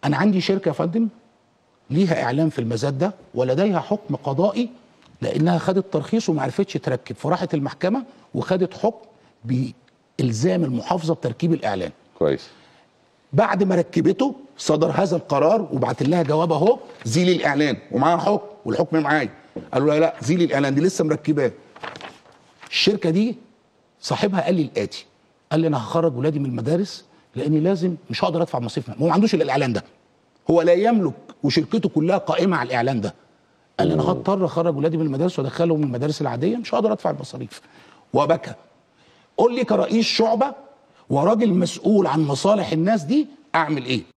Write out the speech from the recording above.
انا عندي شركه يا فندم ليها اعلان في المزاد ده ولديها حكم قضائي لانها خدت ترخيص وما عرفتش تركب فراحت المحكمه وخدت حكم بالزام المحافظه بتركيب الاعلان كويس بعد ما ركبته صدر هذا القرار وبعت لها جواب اهو زيلي الاعلان ومعاها حكم والحكم معايا قالوا لا لا زيلي الاعلان دي لسه مركباه الشركه دي صاحبها قال لي الاتي قال لي انا هخرج ولادي من المدارس لاني لازم مش هقدر ادفع مصاريف هو ما عندوش الا الاعلان ده هو لا يملك وشركته كلها قائمه على الاعلان ده قال لي انا هضطر اخرج ولادي من المدارس وادخلهم من المدارس العاديه مش هقدر ادفع المصاريف وبكى قول لي كرئيس شعبه وراجل مسؤول عن مصالح الناس دي اعمل ايه